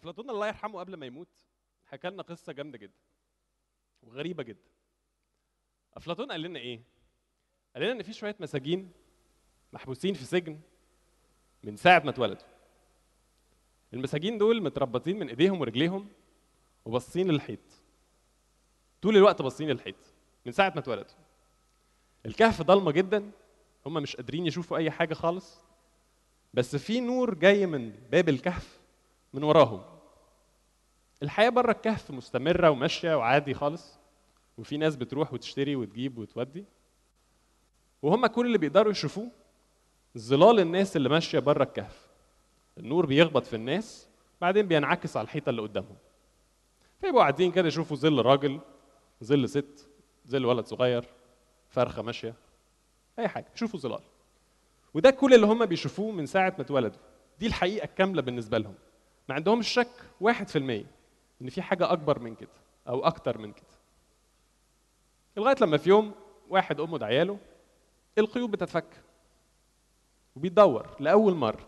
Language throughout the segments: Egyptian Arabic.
افلاطون الله يرحمه قبل ما يموت حكى لنا قصه جامده جدا وغريبه جدا افلاطون قال لنا ايه قال لنا ان في شويه مساجين محبوسين في سجن من ساعه ما اتولدوا المساجين دول متربطين من ايديهم ورجليهم وباصين للحيط طول الوقت باصين للحيط من ساعه ما اتولدوا الكهف ضلمه جدا هم مش قادرين يشوفوا اي حاجه خالص بس في نور جاي من باب الكهف من وراهم الحياه بره الكهف مستمره وماشيه وعادي خالص وفي ناس بتروح وتشتري وتجيب وتودي وهم كل اللي بيقدروا يشوفوه ظلال الناس اللي ماشيه بره الكهف النور بيخبط في الناس بعدين بينعكس على الحيطه اللي قدامهم فيبقوا قاعدين كده يشوفوا ظل راجل ظل ست ظل ولد صغير فرخه ماشيه اي حاجه يشوفوا ظلال وده كل اللي هم بيشوفوه من ساعه ما اتولدوا دي الحقيقه الكامله بالنسبه لهم ما عندهمش شك واحد في المية ان في حاجه اكبر من كده او اكتر من كده لغايه لما في يوم واحد امه دعياله القيود بتتفك وبيدور لاول مره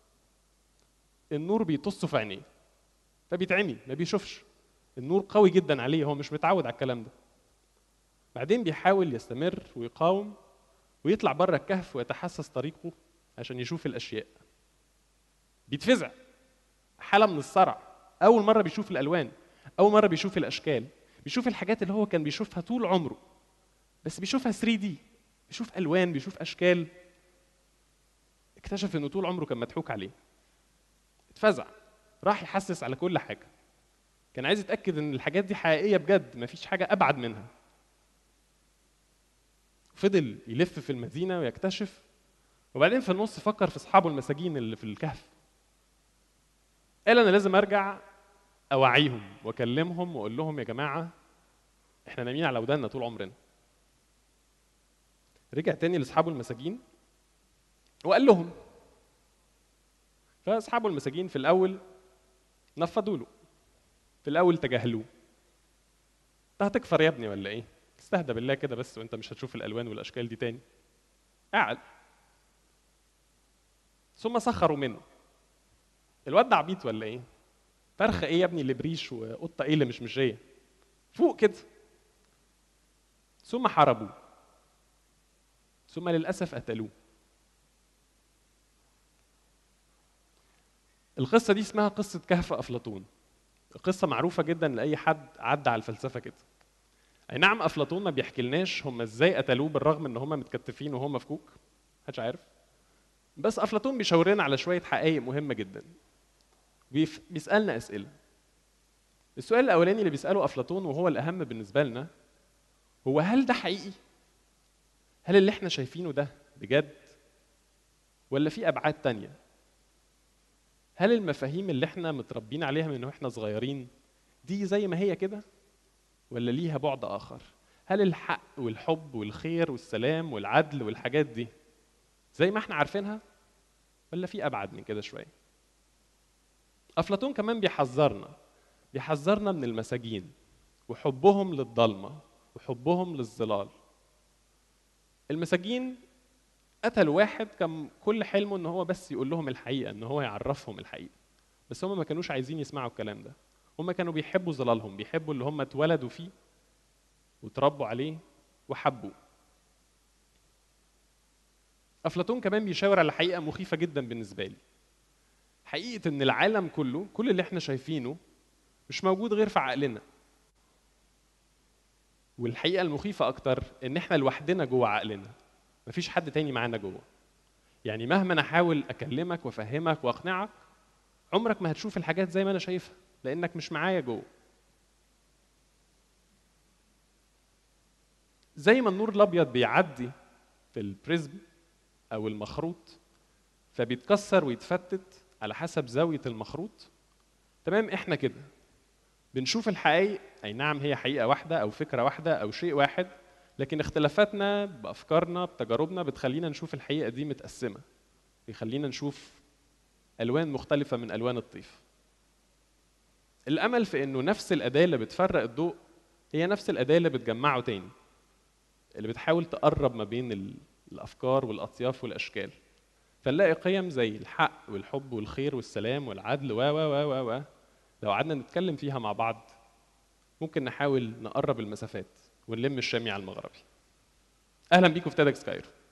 النور بيطص في عينيه فبيتعمي ما بيشوفش النور قوي جدا عليه هو مش متعود على الكلام ده بعدين بيحاول يستمر ويقاوم ويطلع بره الكهف ويتحسس طريقه عشان يشوف الاشياء بيتفزع حاله من الصرع اول مره بيشوف الالوان اول مره بيشوف الاشكال بيشوف الحاجات اللي هو كان بيشوفها طول عمره بس بيشوفها 3 دي بيشوف الوان بيشوف اشكال اكتشف انه طول عمره كان مضحوك عليه اتفزع راح يحسس على كل حاجه كان عايز يتاكد ان الحاجات دي حقيقيه بجد مفيش حاجه ابعد منها فضل يلف في المدينه ويكتشف وبعدين في النص فكر في اصحابه المساجين اللي في الكهف قال انا لازم ارجع اوعيهم واكلمهم واقول لهم يا جماعه احنا نايمين على وداننا طول عمرنا رجع تاني لاصحابه المساجين وقال لهم فاصحابه المساجين في الاول نفضوا له في الاول تجاهلوه انت هتكفر يا ابني ولا ايه استهدى بالله كده بس وانت مش هتشوف الالوان والاشكال دي تاني قعد ثم سخروا منه الواد ده عبيط ولا ايه فرخه ايه يا ابني اللي بريش وقطه ايه اللي مش مشيه فوق كده ثم حاربوه ثم للاسف قتلوه القصه دي اسمها قصه كهف افلاطون قصه معروفه جدا لاي حد عدى على الفلسفه كده اي نعم افلاطون ما بيحكيلناش هم ازاي قتلوه بالرغم ان هم متكتفين وهو مفكوك محدش عارف بس افلاطون بيشاور لنا على شويه حقائق مهمه جدا بيف... بيسالنا اسئله السؤال الاولاني اللي بيساله افلاطون وهو الاهم بالنسبه لنا هو هل ده حقيقي هل اللي احنا شايفينه ده بجد ولا في ابعاد تانية هل المفاهيم اللي احنا متربيين عليها من واحنا صغيرين دي زي ما هي كده ولا ليها بعد اخر هل الحق والحب والخير والسلام والعدل والحاجات دي زي ما احنا عارفينها ولا في ابعد من كده شويه افلاطون كمان بيحذرنا بيحذرنا من المساجين وحبهم للضلمه وحبهم للظلال المساجين قتلوا واحد كان كل حلمه ان هو بس يقول لهم الحقيقه ان هو يعرفهم الحقيقه بس هم ما كانوش عايزين يسمعوا الكلام ده هم كانوا بيحبوا ظلالهم بيحبوا اللي هم اتولدوا فيه وتربوا عليه وحبوا افلاطون كمان بيشاور على حقيقه مخيفه جدا بالنسبه لي حقيقه ان العالم كله كل اللي احنا شايفينه مش موجود غير في عقلنا والحقيقه المخيفه اكتر ان احنا لوحدنا جوه عقلنا مفيش حد تاني معانا جوه يعني مهما انا احاول اكلمك وافهمك واقنعك عمرك ما هتشوف الحاجات زي ما انا شايفها لانك مش معايا جوه زي ما النور الابيض بيعدي في البريزم او المخروط فبيتكسر ويتفتت على حسب زاويه المخروط تمام احنا كده بنشوف الحقائق اي نعم هي حقيقه واحده او فكره واحده او شيء واحد لكن اختلافاتنا بافكارنا بتجاربنا بتخلينا نشوف الحقيقه دي متقسمه بيخلينا نشوف الوان مختلفه من الوان الطيف الامل في انه نفس الاداه اللي بتفرق الضوء هي نفس الاداه اللي بتجمعه تاني اللي بتحاول تقرب ما بين الافكار والاطياف والاشكال فنلاقي قيم زي الحق والحب والخير والسلام والعدل و و و و لو قعدنا نتكلم فيها مع بعض ممكن نحاول نقرب المسافات ونلم الشامي على المغربي اهلا بيكم في تيدكس كايرو